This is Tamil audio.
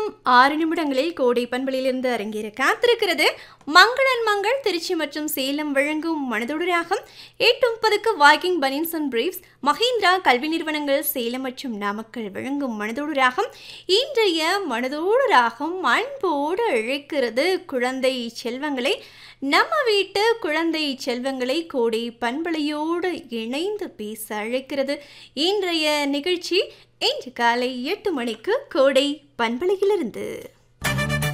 ஆறு நிமிடங்களில் கோடை பண்பலிலிருந்து அரங்கேற காத்திருக்கிறது மங்களன் மங்கள் திருச்சி மற்றும் சேலம் வழங்கும் மனதோடு ராகம் எட்டு முப்பதுக்கு வாக்கிங் பனின்ஸ் அண்ட் பிரீவ்ஸ் மஹிந்திரா கல்வி நிறுவனங்கள் சேலம் மற்றும் நாமக்கல் வழங்கும் மனதோடு ராகம் இன்றைய மனதோடு ராகம் அன்போடு அழைக்கிறது குழந்தை செல்வங்களை நம்ம வீட்டு குழந்தை செல்வங்களை கோடை பண்பலையோடு இணைந்து பேச அழைக்கிறது இன்றைய நிகழ்ச்சி இன்று காலை எட்டு மணிக்கு கோடை பண்பலையிலிருந்து